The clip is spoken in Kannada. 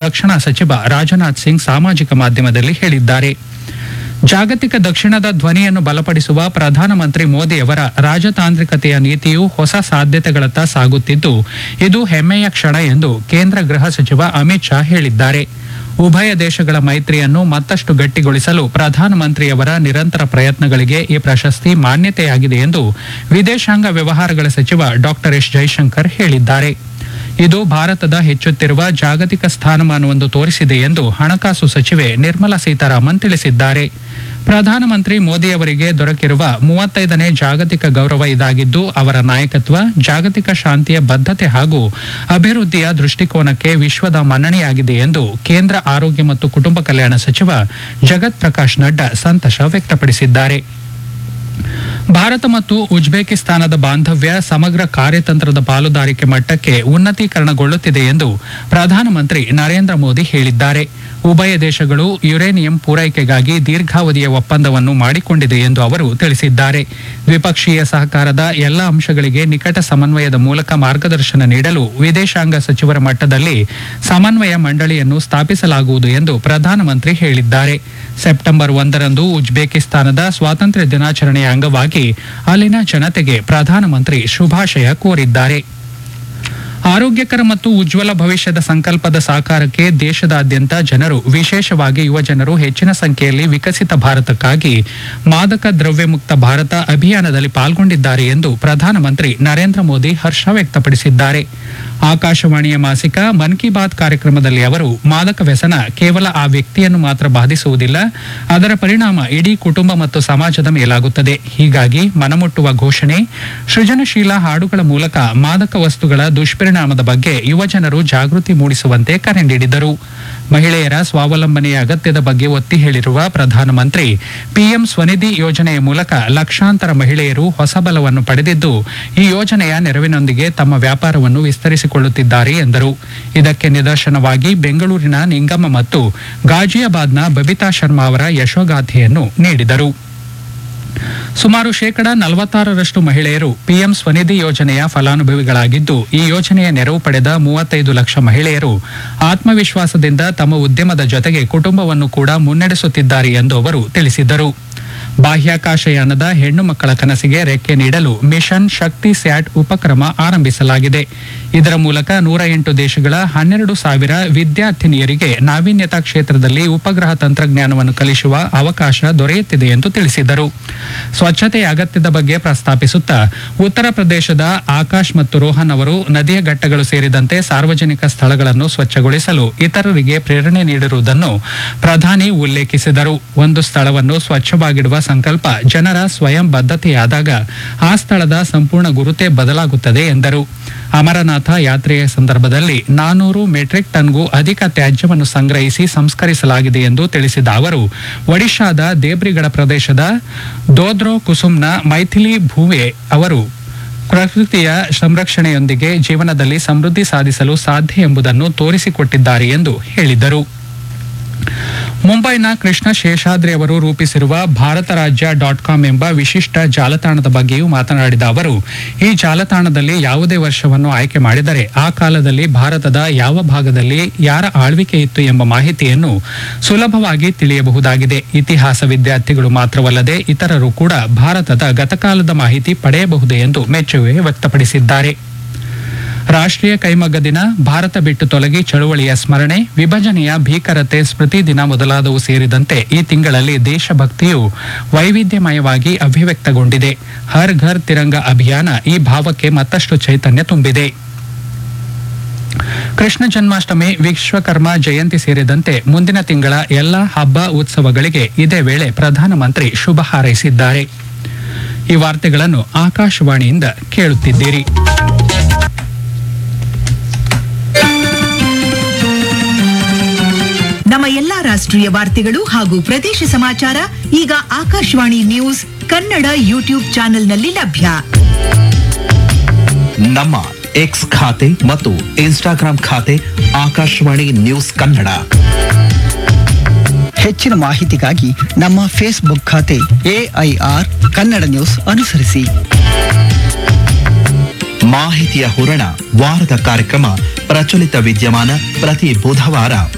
ರಕ್ಷಣಾ ಸಚಿವ ರಾಜನಾಥ್ ಸಿಂಗ್ ಸಾಮಾಜಿಕ ಮಾಧ್ಯಮದಲ್ಲಿ ಹೇಳಿದ್ದಾರೆ ಜಾಗತಿಕ ದಕ್ಷಿಣದ ಧ್ವನಿಯನ್ನು ಬಲಪಡಿಸುವ ಪ್ರಧಾನಮಂತ್ರಿ ಮೋದಿಯವರ ರಾಜತಾಂತ್ರಿಕತೆಯ ನೀತಿಯು ಹೊಸ ಸಾಧ್ಯತೆಗಳತ್ತ ಸಾಗುತ್ತಿದ್ದು ಇದು ಹೆಮ್ಮೆಯ ಕ್ಷಣ ಎಂದು ಕೇಂದ್ರ ಗೃಹ ಸಚಿವ ಅಮಿತ್ ಶಾ ಹೇಳಿದ್ದಾರೆ ಉಭಯ ದೇಶಗಳ ಮೈತ್ರಿಯನ್ನು ಮತ್ತಷ್ಟು ಗಟ್ಟಿಗೊಳಿಸಲು ಪ್ರಧಾನಮಂತ್ರಿಯವರ ನಿರಂತರ ಪ್ರಯತ್ನಗಳಿಗೆ ಈ ಪ್ರಶಸ್ತಿ ಮಾನ್ಯತೆಯಾಗಿದೆ ಎಂದು ವಿದೇಶಾಂಗ ವ್ಯವಹಾರಗಳ ಸಚಿವ ಡಾಕ್ಟರ್ ಎಸ್ ಜೈಶಂಕರ್ ಹೇಳಿದ್ದಾರೆ ಇದು ಭಾರತದ ಹೆಚ್ಚುತ್ತಿರುವ ಜಾಗತಿಕ ಸ್ಥಾನಮಾನವನ್ನು ತೋರಿಸಿದೆ ಎಂದು ಹಣಕಾಸು ಸಚಿವೆ ನಿರ್ಮಲಾ ಸೀತಾರಾಮನ್ ತಿಳಿಸಿದ್ದಾರೆ ಪ್ರಧಾನಮಂತ್ರಿ ಮೋದಿಯವರಿಗೆ ದೊರಕಿರುವ ಮೂವತ್ತೈದನೇ ಜಾಗತಿಕ ಗೌರವ ಇದಾಗಿದ್ದು ಅವರ ನಾಯಕತ್ವ ಜಾಗತಿಕ ಶಾಂತಿಯ ಬದ್ಧತೆ ಹಾಗೂ ಅಭಿವೃದ್ಧಿಯ ದೃಷ್ಟಿಕೋನಕ್ಕೆ ವಿಶ್ವದ ಮನ್ನಣೆಯಾಗಿದೆ ಎಂದು ಕೇಂದ್ರ ಆರೋಗ್ಯ ಮತ್ತು ಕುಟುಂಬ ಕಲ್ಯಾಣ ಸಚಿವ ಜಗತ್ ಪ್ರಕಾಶ್ ನಡ್ಡಾ ಸಂತಸ ವ್ಯಕ್ತಪಡಿಸಿದ್ದಾರೆ ಭಾರತ ಮತ್ತು ಉಜ್ಬೇಕಿಸ್ತಾನದ ಬಾಂಧವ್ಯ ಸಮಗ್ರ ಕಾರ್ಯತಂತ್ರದ ಪಾಲುದಾರಿಕೆ ಮಟ್ಟಕ್ಕೆ ಉನ್ನತೀಕರಣಗೊಳ್ಳುತ್ತಿದೆ ಎಂದು ಪ್ರಧಾನಮಂತ್ರಿ ನರೇಂದ್ರ ಮೋದಿ ಹೇಳಿದ್ದಾರೆ ಉಭಯ ದೇಶಗಳು ಯುರೇನಿಯಂ ಪೂರೈಕೆಗಾಗಿ ದೀರ್ಘಾವಧಿಯ ಒಪ್ಪಂದವನ್ನು ಮಾಡಿಕೊಂಡಿದೆ ಎಂದು ಅವರು ತಿಳಿಸಿದ್ದಾರೆ ದ್ವಿಪಕ್ಷೀಯ ಸಹಕಾರದ ಎಲ್ಲ ಅಂಶಗಳಿಗೆ ನಿಕಟ ಸಮನ್ವಯದ ಮೂಲಕ ಮಾರ್ಗದರ್ಶನ ನೀಡಲು ವಿದೇಶಾಂಗ ಸಚಿವರ ಮಟ್ಟದಲ್ಲಿ ಸಮನ್ವಯ ಮಂಡಳಿಯನ್ನು ಸ್ಥಾಪಿಸಲಾಗುವುದು ಎಂದು ಪ್ರಧಾನಮಂತ್ರಿ ಹೇಳಿದ್ದಾರೆ ಸೆಪ್ಟೆಂಬರ್ ಒಂದರಂದು ಉಜ್ಬೇಕಿಸ್ತಾನದ ಸ್ವಾತಂತ್ರ್ಯ ದಿನಾಚರಣೆಯ ಅಂಗವಾಗಿ ಅಲ್ಲಿನ ಜನತೆಗೆ ಪ್ರಧಾನಮಂತ್ರಿ ಶುಭಾಶಯ ಕೋರಿದ್ದಾರೆ ಆರೋಗ್ಯಕರ ಮತ್ತು ಉಜ್ವಲ ಭವಿಷ್ಯದ ಸಂಕಲ್ಪದ ಸಾಕಾರಕ್ಕೆ ದೇಶದಾದ್ಯಂತ ಜನರು ವಿಶೇಷವಾಗಿ ಯುವ ಜನರು ಹೆಚ್ಚಿನ ಸಂಖ್ಯೆಯಲ್ಲಿ ವಿಕಸಿತ ಭಾರತಕ್ಕಾಗಿ ಮಾದಕ ದ್ರವ್ಯ ಮುಕ್ತ ಭಾರತ ಅಭಿಯಾನದಲ್ಲಿ ಪಾಲ್ಗೊಂಡಿದ್ದಾರೆ ಎಂದು ಪ್ರಧಾನಮಂತ್ರಿ ನರೇಂದ್ರ ಮೋದಿ ಹರ್ಷ ವ್ಯಕ್ತಪಡಿಸಿದ್ದಾರೆ ಆಕಾಶವಾಣಿಯ ಮಾಸಿಕ ಮನ್ ಕಿ ಬಾತ್ ಕಾರ್ಯಕ್ರಮದಲ್ಲಿ ಅವರು ಮಾದಕ ವ್ಯಸನ ಕೇವಲ ಆ ವ್ಯಕ್ತಿಯನ್ನು ಮಾತ್ರ ಬಾಧಿಸುವುದಿಲ್ಲ ಅದರ ಪರಿಣಾಮ ಇಡೀ ಕುಟುಂಬ ಮತ್ತು ಸಮಾಜದ ಮೇಲಾಗುತ್ತದೆ ಹೀಗಾಗಿ ಮನಮುಟ್ಟುವ ಘೋಷಣೆ ಸೃಜನಶೀಲ ಹಾಡುಗಳ ಮೂಲಕ ಮಾದಕ ವಸ್ತುಗಳ ದುಷ್ಪರಿಣಾಮದ ಬಗ್ಗೆ ಯುವಜನರು ಜಾಗೃತಿ ಮೂಡಿಸುವಂತೆ ಕರೆ ನೀಡಿದರು ಮಹಿಳೆಯರ ಸ್ವಾವಲಂಬನೆಯ ಅಗತ್ಯದ ಬಗ್ಗೆ ಒತ್ತಿ ಹೇಳಿರುವ ಪ್ರಧಾನಮಂತ್ರಿ ಪಿಎಂ ಸ್ವನಿಧಿ ಯೋಜನೆಯ ಮೂಲಕ ಲಕ್ಷಾಂತರ ಮಹಿಳೆಯರು ಹೊಸ ಬಲವನ್ನು ಪಡೆದಿದ್ದು ಈ ಯೋಜನೆಯ ನೆರವಿನೊಂದಿಗೆ ತಮ್ಮ ವ್ಯಾಪಾರವನ್ನು ವಿಸ್ತರಿಸಿಕೊಳ್ಳುತ್ತಿದ್ದಾರೆ ಎಂದರು ಇದಕ್ಕೆ ನಿದರ್ಶನವಾಗಿ ಬೆಂಗಳೂರಿನ ನಿಂಗಮ್ಮ ಮತ್ತು ಗಾಜಿಯಾಬಾದ್ನ ಬಬಿತಾ ಶರ್ಮಾ ಅವರ ಯಶೋಗಾಥೆಯನ್ನು ನೀಡಿದರು ಸುಮಾರು ಶೇಕಡ ನಲವತ್ತಾರರಷ್ಟು ಮಹಿಳೆಯರು ಪಿಎಂ ಸ್ವನಿಧಿ ಯೋಜನೆಯ ಫಲಾನುಭವಿಗಳಾಗಿದ್ದು ಈ ಯೋಜನೆಯ ನೆರವು ಪಡೆದ ಮೂವತ್ತೈದು ಲಕ್ಷ ಮಹಿಳೆಯರು ಆತ್ಮವಿಶ್ವಾಸದಿಂದ ತಮ್ಮ ಉದ್ಯಮದ ಜೊತೆಗೆ ಕುಟುಂಬವನ್ನು ಕೂಡ ಮುನ್ನಡೆಸುತ್ತಿದ್ದಾರೆ ಎಂದು ಅವರು ತಿಳಿಸಿದರು ಬಾಹ್ಯಾಕಾಶಯಾನದ ಹೆಣ್ಣು ಮಕ್ಕಳ ಕನಸಿಗೆ ರೆಕ್ಕೆ ನೀಡಲು ಮಿಷನ್ ಶಕ್ತಿ ಸ್ಯಾಟ್ ಉಪಕ್ರಮ ಆರಂಭಿಸಲಾಗಿದೆ ಇದರ ಮೂಲಕ ನೂರ ಎಂಟು ದೇಶಗಳ ಹನ್ನೆರಡು ಸಾವಿರ ವಿದ್ಯಾರ್ಥಿನಿಯರಿಗೆ ನಾವೀನ್ಯತಾ ಕ್ಷೇತ್ರದಲ್ಲಿ ಉಪಗ್ರಹ ತಂತ್ರಜ್ಞಾನವನ್ನು ಕಲಿಸುವ ಅವಕಾಶ ದೊರೆಯುತ್ತಿದೆ ಎಂದು ತಿಳಿಸಿದರು ಸ್ವಚ್ಛತೆಯ ಅಗತ್ಯದ ಬಗ್ಗೆ ಪ್ರಸ್ತಾಪಿಸುತ್ತಾ ಉತ್ತರ ಪ್ರದೇಶದ ಆಕಾಶ್ ಮತ್ತು ರೋಹನ್ ಅವರು ನದಿಯ ಘಟ್ಟಗಳು ಸೇರಿದಂತೆ ಸಾರ್ವಜನಿಕ ಸ್ಥಳಗಳನ್ನು ಸ್ವಚ್ಛಗೊಳಿಸಲು ಇತರರಿಗೆ ಪ್ರೇರಣೆ ನೀಡಿರುವುದನ್ನು ಪ್ರಧಾನಿ ಉಲ್ಲೇಖಿಸಿದರು ಒಂದು ಸ್ಥಳವನ್ನು ಸ್ವಚ್ಛವಾಗಿಡುವ ಸಂಕಲ್ಪ ಜನರ ಸ್ವಯಂ ಬದ್ಧತೆಯಾದಾಗ ಆ ಸ್ಥಳದ ಸಂಪೂರ್ಣ ಗುರುತೇ ಬದಲಾಗುತ್ತದೆ ಎಂದರು ಅಮರನಾಥ ಯಾತ್ರೆಯ ಸಂದರ್ಭದಲ್ಲಿ ನಾನೂರು ಮೆಟ್ರಿಕ್ ಟನ್ಗೂ ಅಧಿಕ ತ್ಯಾಜ್ಯವನ್ನು ಸಂಗ್ರಹಿಸಿ ಸಂಸ್ಕರಿಸಲಾಗಿದೆ ಎಂದು ತಿಳಿಸಿದ ಅವರು ಒಡಿಶಾದ ದೇಬ್ರಿಗಢ ಪ್ರದೇಶದ ದೋದ್ರೋ ಕುಸುಮ್ನ ಮೈಥಿಲಿ ಭೂವೆ ಅವರು ಪ್ರಕೃತಿಯ ಸಂರಕ್ಷಣೆಯೊಂದಿಗೆ ಜೀವನದಲ್ಲಿ ಸಮೃದ್ಧಿ ಸಾಧಿಸಲು ಸಾಧ್ಯ ಎಂಬುದನ್ನು ತೋರಿಸಿಕೊಟ್ಟಿದ್ದಾರೆ ಎಂದು ಹೇಳಿದರು ಮುಂಬೈನ ಕೃಷ್ಣ ಶೇಷಾದ್ರಿ ಅವರು ರೂಪಿಸಿರುವ ಭಾರತ ರಾಜ್ಯ ಡಾಟ್ ಕಾಮ್ ಎಂಬ ವಿಶಿಷ್ಟ ಜಾಲತಾಣದ ಬಗ್ಗೆಯೂ ಮಾತನಾಡಿದ ಅವರು ಈ ಜಾಲತಾಣದಲ್ಲಿ ಯಾವುದೇ ವರ್ಷವನ್ನು ಆಯ್ಕೆ ಮಾಡಿದರೆ ಆ ಕಾಲದಲ್ಲಿ ಭಾರತದ ಯಾವ ಭಾಗದಲ್ಲಿ ಯಾರ ಆಳ್ವಿಕೆ ಇತ್ತು ಎಂಬ ಮಾಹಿತಿಯನ್ನು ಸುಲಭವಾಗಿ ತಿಳಿಯಬಹುದಾಗಿದೆ ಇತಿಹಾಸ ವಿದ್ಯಾರ್ಥಿಗಳು ಮಾತ್ರವಲ್ಲದೆ ಇತರರು ಕೂಡ ಭಾರತದ ಗತಕಾಲದ ಮಾಹಿತಿ ಪಡೆಯಬಹುದು ಎಂದು ಮೆಚ್ಚುಗೆ ವ್ಯಕ್ತಪಡಿಸಿದ್ದಾರೆ ರಾಷ್ಟ್ರೀಯ ಕೈಮಗ್ಗ ದಿನ ಭಾರತ ಬಿಟ್ಟು ತೊಲಗಿ ಚಳುವಳಿಯ ಸ್ಮರಣೆ ವಿಭಜನೆಯ ಭೀಕರತೆ ಸ್ಮೃತಿ ದಿನ ಮೊದಲಾದವು ಸೇರಿದಂತೆ ಈ ತಿಂಗಳಲ್ಲಿ ದೇಶಭಕ್ತಿಯು ವೈವಿಧ್ಯಮಯವಾಗಿ ಅಭಿವ್ಯಕ್ತಗೊಂಡಿದೆ ಹರ್ ಘರ್ ತಿರಂಗ ಅಭಿಯಾನ ಈ ಭಾವಕ್ಕೆ ಮತ್ತಷ್ಟು ಚೈತನ್ಯ ತುಂಬಿದೆ ಕೃಷ್ಣ ಜನ್ಮಾಷ್ಟಮಿ ವಿಶ್ವಕರ್ಮ ಜಯಂತಿ ಸೇರಿದಂತೆ ಮುಂದಿನ ತಿಂಗಳ ಎಲ್ಲ ಹಬ್ಬ ಉತ್ಸವಗಳಿಗೆ ಇದೇ ವೇಳೆ ಪ್ರಧಾನಮಂತ್ರಿ ಶುಭ ಹಾರೈಸಿದ್ದಾರೆ ಈ ವಾರ್ತೆಗಳನ್ನು ಆಕಾಶವಾಣಿಯಿಂದ ಕೇಳುತ್ತಿದ್ದೀರಿ ನಮ್ಮ ಎಲ್ಲಾ ರಾಷ್ಟ್ರೀಯ ವಾರ್ತೆಗಳು ಹಾಗೂ ಪ್ರದೇಶ ಸಮಾಚಾರ ಈಗ ಆಕಾಶವಾಣಿ ನ್ಯೂಸ್ ಕನ್ನಡ ಯೂಟ್ಯೂಬ್ ಚಾನೆಲ್ನಲ್ಲಿ ಲಭ್ಯ ನಮ್ಮ ಎಕ್ಸ್ ಖಾತೆ ಮತ್ತು ಇನ್ಸ್ಟಾಗ್ರಾಂ ಖಾತೆ ಆಕಾಶವಾಣಿ ನ್ಯೂಸ್ ಕನ್ನಡ ಹೆಚ್ಚಿನ ಮಾಹಿತಿಗಾಗಿ ನಮ್ಮ ಫೇಸ್ಬುಕ್ ಖಾತೆ ಎಐಆರ್ ಕನ್ನಡ ನ್ಯೂಸ್ ಅನುಸರಿಸಿ ಮಾಹಿತಿಯ ಹೂರಣ ವಾರದ ಕಾರ್ಯಕ್ರಮ ಪ್ರಚಲಿತ ವಿದ್ಯಮಾನ ಪ್ರತಿ ಬುಧವಾರ